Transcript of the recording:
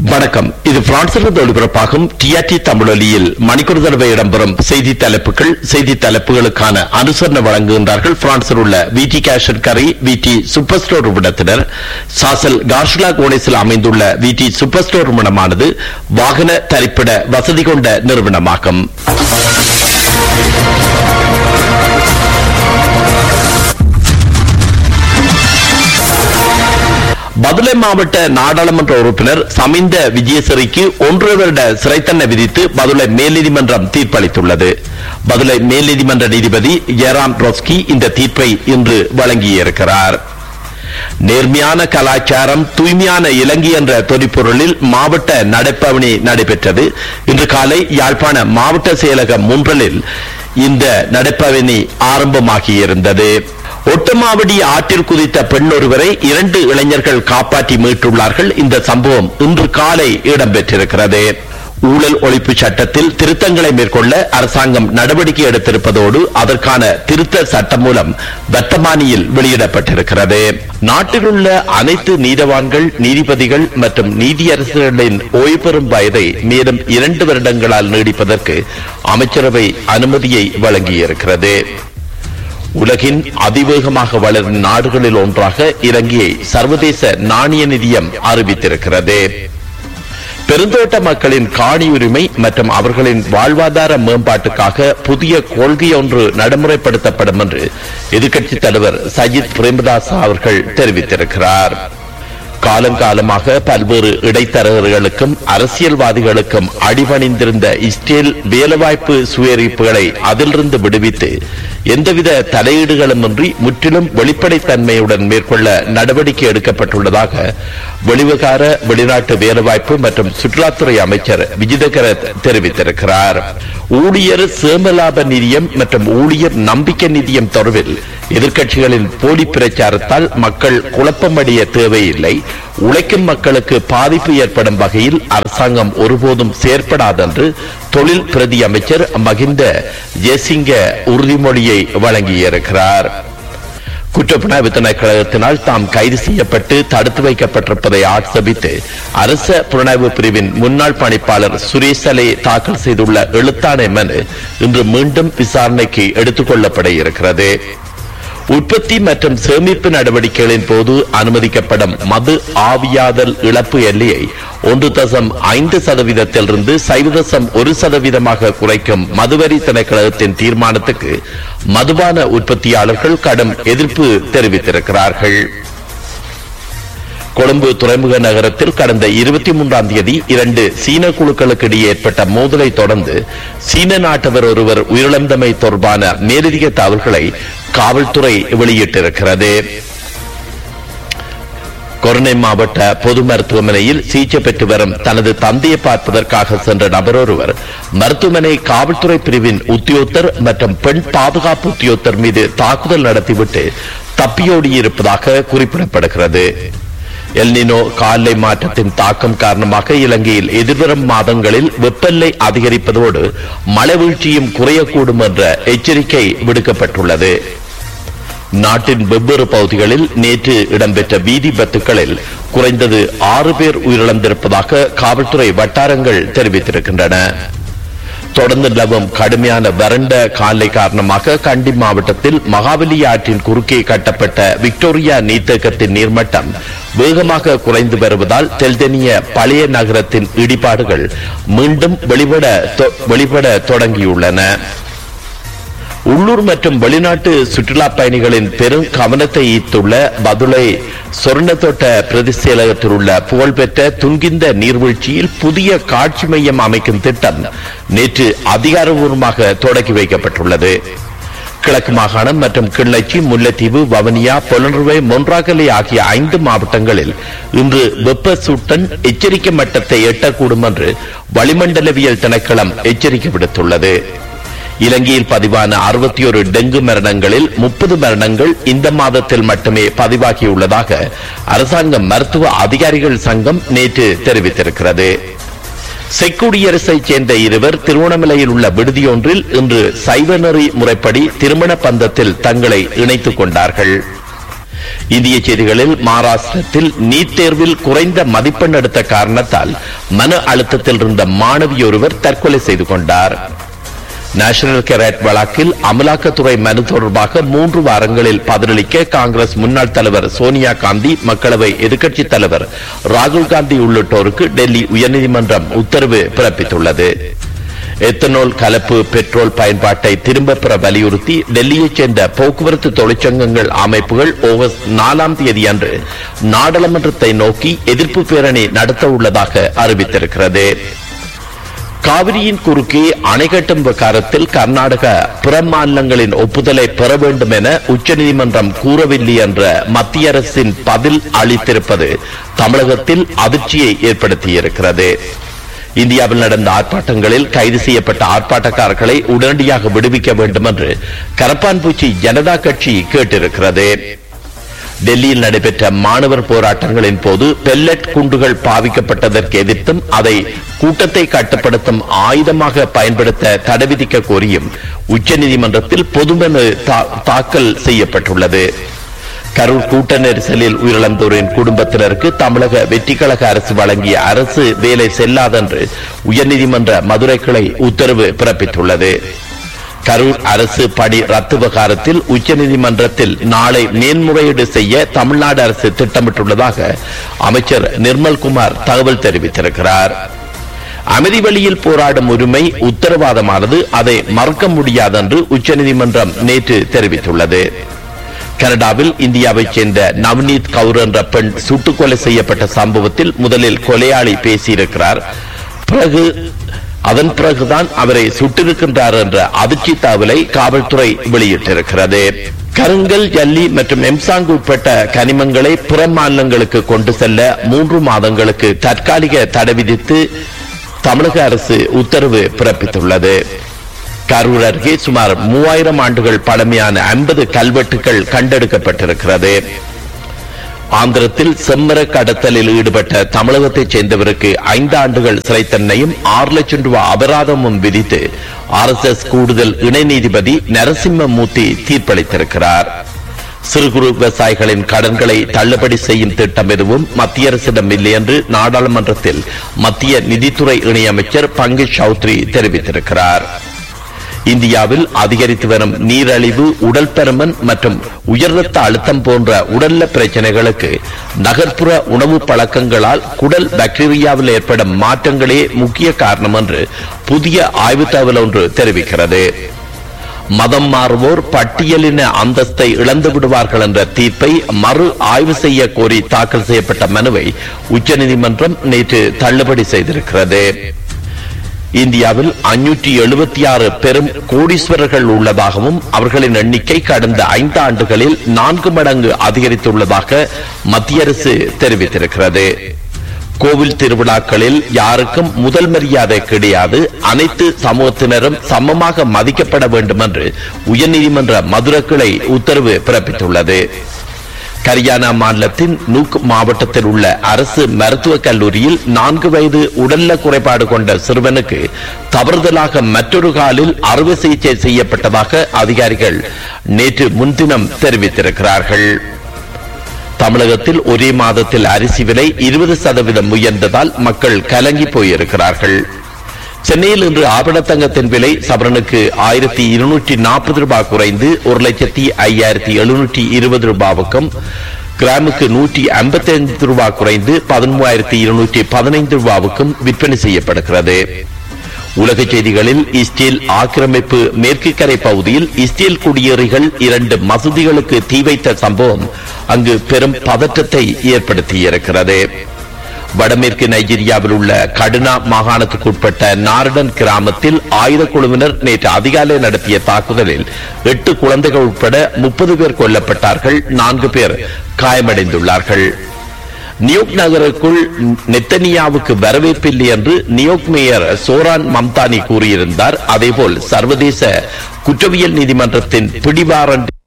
வணக்கம் இது பிரான்சிலிருந்து ஒளிபரப்பாகும் டிஆர்டி தமிழொலியில் மணிக்கூர் தடவை இடம்பெறும் செய்தி தலைப்புகள் செய்தி தலைப்புகளுக்கான அனுசரணை வழங்குகின்றார்கள் பிரான்சில் உள்ள விடி கேஷன் கரை விடி சூப்பர் ஸ்டோர் நிறுவனத்தினர் சாசல் கார்ஷுலா கோனேஸில் அமைந்துள்ள விடி சூப்பர் ஸ்டோர் நிறுவனமானது வாகன தரிப்பிட வசதி கொண்ட நிறுவனமாகும் பதுளை மாவட்ட நாடாளுமன்ற உறுப்பினர் சமிந்த விஜயசிறிக்கு ஒன்றரை வருட சிறை தண்டனை விதித்து பதுளை மேல் நீதிமன்றம் தீர்ப்பளித்துள்ளது பதுளை மேல் நீதிமன்ற நீதிபதி ஜெராம் ட்ரோஸ்கி இந்த தீர்ப்பை இன்று வழங்கியிருக்கிறார் நேர்மையான கலாச்சாரம் தூய்மையான இலங்கை என்ற தொனிப்பொருளில் மாவட்ட நடைப்பவனி நடைபெற்றது இன்று காலை யாழ்ப்பாண மாவட்ட செயலகம் முன்றலில் இந்த நடைப்பவனி ஆரம்பமாகியிருந்தது ஒட்டமாவடி ஆற்றில் குதித்த பெண் ஒருவரை இரண்டு இளைஞர்கள் காப்பாற்றி மீட்டுள்ளார்கள் இந்த சம்பவம் இன்று காலை இடம்பெற்றிருக்கிறது ஊழல் ஒழிப்பு சட்டத்தில் திருத்தங்களை மேற்கொள்ள அரசாங்கம் நடவடிக்கை எடுத்திருப்பதோடு அதற்கான திருத்த சட்டம் மூலம் வர்த்தமானியில் வெளியிடப்பட்டிருக்கிறது நாட்டில் உள்ள அனைத்து நீதவான்கள் நீதிபதிகள் மற்றும் நீதியரசர்களின் ஓய்வு பெறும் வயதை மேலும் இரண்டு வருடங்களால் நீடிப்பதற்கு அமைச்சரவை அனுமதியை வழங்கியிருக்கிறது உலகின் அதிவேகமாக வளரும் நாடுகளில் ஒன்றாக இலங்கையை சர்வதேச நாணய நிதியம் அறிவித்திருக்கிறது பெருந்தோட்ட மக்களின் காணி உரிமை மற்றும் அவர்களின் வாழ்வாதார மேம்பாட்டுக்காக புதிய கொள்கை ஒன்று நடைமுறைப்படுத்தப்படும் என்று எதிர்க்கட்சித் தலைவர் சஜித் பிரேமதாஸ் அவர்கள் தெரிவித்திருக்கிறார் காலங்காலமாக பல்வேறு இடைத்தரகர்களுக்கும் அரசியல்வாதிகளுக்கும் அடிபணிந்திருந்த இஸ்ரேல் வேலைவாய்ப்பு சுயரிப்புகளை அதிலிருந்து விடுவித்து எந்தவித தலையீடுகளுமின்றி முற்றிலும் வெளிப்படைத்தன்மையுடன் மேற்கொள்ள நடவடிக்கை எடுக்கப்பட்டுள்ளதாக வெளிவிகார வெளிநாட்டு வேலைவாய்ப்பு மற்றும் சுற்றுலாத்துறை அமைச்சர் விஜிதகர தெரிவித்திருக்கிறார் ஊழியர் சேமலாப நிதியம் மற்றும் ஊழியர் நம்பிக்கை நிதியம் தொடர்பில் எதிர்க்கட்சிகளின் போலி பிரச்சாரத்தால் மக்கள் குழப்பமடைய தேவையில்லை உழைக்கும் மக்களுக்கு பாதிப்பு ஏற்படும் வகையில் அரசாங்கம் ஒருபோதும் செயற்படாதென்று தொழில் பிரதி அமைச்சர் மகிந்த ஜெசிங்க உறுதிமொழியை வழங்கியிருக்கிறார் குற்றப்புலனாய்வு திணைக்களத்தினால் தாம் கைது செய்யப்பட்டு தடுத்து வைக்கப்பட்டிருப்பதை ஆட்சேபித்து அரச புலனாய்வு பிரிவின் முன்னாள் பணிப்பாளர் சுரேசலே தாக்கல் செய்துள்ள எழுத்தாணை மனு இன்று மீண்டும் விசாரணைக்கு எடுத்துக் கொள்ளப்பட இருக்கிறது உற்பத்தி மற்றும் சேமிப்பு நடவடிக்கைகளின் போது அனுமதிக்கப்படும் மது ஆவியாதல் இழப்பு எல்லையை ஒன்று தசம் ஐந்து சதவீதத்திலிருந்து சைவ தசம் ஒரு சதவீதமாக குறைக்கும் மதுவரி திணைக்களத்தின் தீர்மானத்துக்கு மதுபான உற்பத்தியாளர்கள் கடும் எதிர்ப்பு தெரிவித்திருக்கிறார்கள் கொழும்பு துறைமுக நகரத்தில் கடந்த இருபத்தி மூன்றாம் தேதி இரண்டு சீன குழுக்களுக்கு இடையே ஏற்பட்ட மோதலை தொடர்ந்து சீன நாட்டவர் ஒருவர் உயிரிழந்தமை தொடர்பான மேலதிக தகவல்களை காவல்துறை வெளியிட்டிருக்கிறது கொரோனை மாவட்ட பொது மருத்துவமனையில் சிகிச்சை பெற்று வரும் தனது தந்தையை பார்ப்பதற்காக சென்ற நபர் ஒருவர் மருத்துவமனை காவல்துறை பிரிவின் உத்தியோகத்தர் மற்றும் பெண் பாதுகாப்பு உத்தியோகத்தர் மீது தாக்குதல் நடத்திவிட்டு தப்பியோடியிருப்பதாக குறிப்பிடப்படுகிறது எல்னினோ காலை மாற்றத்தின் தாக்கம் காரணமாக இலங்கையில் எதிர்வரும் மாதங்களில் வெப்பநிலை அதிகரிப்பதோடு மழை வீழ்ச்சியும் குறையக்கூடும் என்ற எச்சரிக்கை விடுக்கப்பட்டுள்ளது நாட்டின் வெவ்வேறு பகுதிகளில் நேற்று இடம்பெற்ற வீதி விபத்துகளில் குறைந்தது ஆறு பேர் உயிரிழந்திருப்பதாக காவல்துறை வட்டாரங்கள் தெரிவித்திருக்கின்றன தொடர்ந்து நிலவும் கடுமையான வறண்ட காலை காரணமாக கண்டி மாவட்டத்தில் மகாபலி ஆற்றின் குறுக்கே கட்டப்பட்ட விக்டோரியா நீர்த்தேக்கத்தின் நீர்மட்டம் வேகமாக குறைந்து வருவதால் தெல்தெனிய பழைய நகரத்தின் இடிபாடுகள் மீண்டும் வெளிப்பட தொ- வெளிப்பட தொடங்கியுள்ளன உள்ளூர் மற்றும் வெளிநாட்டு சுற்றுலா பயணிகளின் பெரும் கவனத்தை ஈர்த்துள்ள பதுளை சொர்ணத்தோட்ட பிரதிசேலகத்தில் உள்ள புகழ்பெற்ற துன்கிந்த நீர்வீழ்ச்சியில் புதிய காட்சி மையம் அமைக்கும் திட்டம் நேற்று அதிகாரபூர்வமாக தொடங்கி வைக்கப்பட்டுள்ளது கிழக்கு மாகாணம் மற்றும் கிள்ளச்சி முல்லைத்தீவு வவனியா பொலனறுவை மொன்றாகலை ஆகிய ஐந்து மாவட்டங்களில் இன்று வெப்ப சூட்டன் எச்சரிக்கை மட்டத்தை எட்டக்கூடும் என்று வளிமண்டலவியல் திணைக்களம் எச்சரிக்கை விடுத்துள்ளது இலங்கையில் பதிவான அறுபத்தி ஒரு டெங்கு மரணங்களில் முப்பது மரணங்கள் இந்த மாதத்தில் மட்டுமே பதிவாகியுள்ளதாக அரசாங்க மருத்துவ அதிகாரிகள் சங்கம் நேற்று தெரிவித்திருக்கிறது செக்குடியரசைச் சேர்ந்த இருவர் திருவண்ணாமலையில் உள்ள விடுதியொன்றில் இன்று சைவநெறி முறைப்படி திருமண பந்தத்தில் தங்களை இணைத்துக் கொண்டார்கள் இந்திய செய்திகளில் மகாராஷ்டிரத்தில் நீட் தேர்வில் குறைந்த மதிப்பெண் எடுத்த காரணத்தால் மன அழுத்தத்தில் இருந்த மாணவி ஒருவர் தற்கொலை செய்து கொண்டார் நேஷனல் கெரட் வழக்கில் அமலாக்கத்துறை மனு தொடர்பாக மூன்று வாரங்களில் பதிலளிக்க காங்கிரஸ் முன்னாள் தலைவர் சோனியா காந்தி மக்களவை எதிர்க்கட்சித் தலைவர் ராகுல் காந்தி உள்ளிட்டோருக்கு டெல்லி உயர்நீதிமன்றம் உத்தரவு பிறப்பித்துள்ளது எத்தனால் கலப்பு பெட்ரோல் பயன்பாட்டை திரும்பப் பெற வலியுறுத்தி டெல்லியைச் சேர்ந்த போக்குவரத்து தொழிற்சங்கங்கள் அமைப்புகள் ஆகஸ்ட் நாலாம் தேதி அன்று நாடாளுமன்றத்தை நோக்கி எதிர்ப்பு பேரணி நடத்த உள்ளதாக அறிவித்திருக்கிறது காவிரியின் குறுக்கே அணை கட்டும் விவகாரத்தில் கர்நாடக பிற மாநிலங்களின் ஒப்புதலை பெற வேண்டும் என உச்சநீதிமன்றம் கூறவில்லை என்ற மத்திய அரசின் பதில் அளித்திருப்பது தமிழகத்தில் அதிர்ச்சியை ஏற்படுத்தியிருக்கிறது இந்தியாவில் நடந்த ஆர்ப்பாட்டங்களில் கைது செய்யப்பட்ட ஆர்ப்பாட்டக்காரர்களை உடனடியாக விடுவிக்க வேண்டும் என்று கரப்பான்பூச்சி ஜனதா கட்சி கேட்டிருக்கிறது டெல்லியில் நடைபெற்ற மாணவர் போராட்டங்களின் போது பெல்லட் குண்டுகள் பாவிக்கப்பட்டதற்கு எதிர்த்தும் அதை கூட்டத்தை கட்டுப்படுத்தும் ஆயுதமாக பயன்படுத்த தடை விதிக்க கோரியும் உச்சநீதிமன்றத்தில் பொதுமனு தா- தாக்கல் செய்யப்பட்டுள்ளது கரூர் கூட்ட நெரிசலில் உயிரிழந்தோரின் குடும்பத்தினருக்கு தமிழக வெற்றிக்கழக அரசு வழங்கிய அரசு வேலை செல்லாதென்று உயர்நீதிமன்ற மதுரை கிளை உத்தரவு பிறப்பித்துள்ளது கரூர் அரசு படி ரத்து விவகாரத்தில் உச்சநீதிமன்றத்தில் நாளை மேன்முறையீடு செய்ய தமிழ்நாடு அரசு திட்டமிட்டுள்ளதாக அமைச்சர் நிர்மல்குமார் தகவல் தெரிவித்திருக்கிறார் அமைதி வழியில் போராடும் உரிமை உத்தரவாதமானது அதை மறுக்க முடியாதென்று உச்சநீதிமன்றம் நேற்று தெரிவித்துள்ளது கனடாவில் இந்தியாவைச் சேர்ந்த நவ்னீத் கவுர் என்ற பெண் சுட்டுக் கொலை செய்யப்பட்ட சம்பவத்தில் முதலில் கொலையாளி பேசியிருக்கிறார் பிறகு அதன் பிறகுதான் அவரை சுட்டிருக்கின்றார் என்ற அதிர்ச்சி தகவலை காவல்துறை வெளியிட்டிருக்கிறது கருங்கல் ஜல்லி மற்றும் எம்சாங் உட்பட்ட கனிமங்களை பிற மாநிலங்களுக்கு கொண்டு செல்ல மூன்று மாதங்களுக்கு தற்காலிக தடை விதித்து தமிழக அரசு உத்தரவு பிறப்பித்துள்ளது கரூர் அருகே சுமார் மூவாயிரம் ஆண்டுகள் பழமையான ஐம்பது கல்வெட்டுகள் கண்டெடுக்கப்பட்டிருக்கிறது ஆந்திரத்தில் செம்மர கடத்தலில் ஈடுபட்ட தமிழகத்தைச் சேர்ந்தவருக்கு ஐந்து ஆண்டுகள் சிறை தண்டனையும் ஆறு லட்சம் ரூபாய் அபராதமும் விதித்து ஆர்எஸ்எஸ் கூடுதல் இணை நீதிபதி நரசிம்மமூர்த்தி தீர்ப்பளித்திருக்கிறார் சிறு குறு விவசாயிகளின் கடன்களை தள்ளுபடி செய்யும் திட்டம் எதுவும் மத்திய அரசிடம் இல்லை என்று நாடாளுமன்றத்தில் மத்திய நிதித்துறை இணையமைச்சர் பங்கஜ் சௌத்ரி தெரிவித்திருக்கிறார் இந்தியாவில் அதிகரித்து வரும் நீரழிவு உடல் பருமன் மற்றும் உயர் ரத்த அழுத்தம் போன்ற உடல்நல பிரச்சனைகளுக்கு நகர்ப்புற உணவு பழக்கங்களால் குடல் பாக்டீரியாவில் ஏற்படும் மாற்றங்களே முக்கிய காரணம் என்று புதிய ஆய்வு தகவல் ஒன்று தெரிவிக்கிறது மதம் மாறுவோர் பட்டியலின அந்தஸ்தை இழந்து விடுவார்கள் என்ற தீர்ப்பை மறு ஆய்வு செய்ய கோரி தாக்கல் செய்யப்பட்ட மனுவை உச்சநீதிமன்றம் நேற்று தள்ளுபடி செய்திருக்கிறது இந்தியாவில் அஞ்சூற்றி எழுபத்தி ஆறு பெரும் கோடீஸ்வரர்கள் உள்ளதாகவும் அவர்களின் எண்ணிக்கை கடந்த ஐந்து ஆண்டுகளில் நான்கு மடங்கு அதிகரித்துள்ளதாக மத்திய அரசு தெரிவித்திருக்கிறது கோவில் திருவிழாக்களில் யாருக்கும் முதல் மரியாதை கிடையாது அனைத்து சமூகத்தினரும் சமமாக மதிக்கப்பட வேண்டும் என்று உயர்நீதிமன்ற மதுரை கிளை உத்தரவு பிறப்பித்துள்ளது ஹரியானா மாநிலத்தின் நூக் மாவட்டத்தில் உள்ள அரசு மருத்துவக் கல்லூரியில் நான்கு வயது உடல்நல குறைபாடு கொண்ட சிறுவனுக்கு தவறுதலாக மற்றொரு காலில் அறுவை சிகிச்சை செய்யப்பட்டதாக அதிகாரிகள் நேற்று முன்தினம் தெரிவித்திருக்கிறார்கள் தமிழகத்தில் ஒரே மாதத்தில் அரிசி விலை இருபது சதவீதம் உயர்ந்ததால் மக்கள் கலங்கி போயிருக்கிறார்கள் சென்னையில் இன்று ஆபணத்தங்கத்தின் விலை சவரனுக்கு ஆயிரத்தி இருநூற்றி நாற்பது ரூபாய் குறைந்து ஒரு லட்சத்தி ஐயாயிரத்தி எழுநூற்றி இருபது ரூபாவுக்கும் கிராமுக்கு நூற்றி ஐம்பத்தி ஐந்து ரூபாய் குறைந்து பதிமூவாயிரத்தி இருநூற்றி பதினைந்து ரூபாவுக்கும் விற்பனை செய்யப்படுகிறது உலக செய்திகளில் இஸ்ரேல் ஆக்கிரமிப்பு மேற்கு கரை பகுதியில் இஸ்ரேல் குடியேறிகள் இரண்டு மசூதிகளுக்கு தீ வைத்த சம்பவம் அங்கு பெரும் பதற்றத்தை ஏற்படுத்தியிருக்கிறது வடமேற்கு நைஜீரியாவில் உள்ள கடுனா மாகாணத்துக்குட்பட்ட நார்டன் கிராமத்தில் ஆயுத குழுவினர் நேற்று அதிகாலை நடத்திய தாக்குதலில் எட்டு குழந்தைகள் உட்பட முப்பது பேர் கொல்லப்பட்டார்கள் நான்கு பேர் காயமடைந்துள்ளார்கள் நியோக் நகருக்குள் நெத்தனியாவுக்கு வரவேற்பில்லை என்று நியோக் மேயர் சோரான் மம்தானி கூறியிருந்தார் அதேபோல் சர்வதேச குற்றவியல் நீதிமன்றத்தின் பிடிவாரண்ட்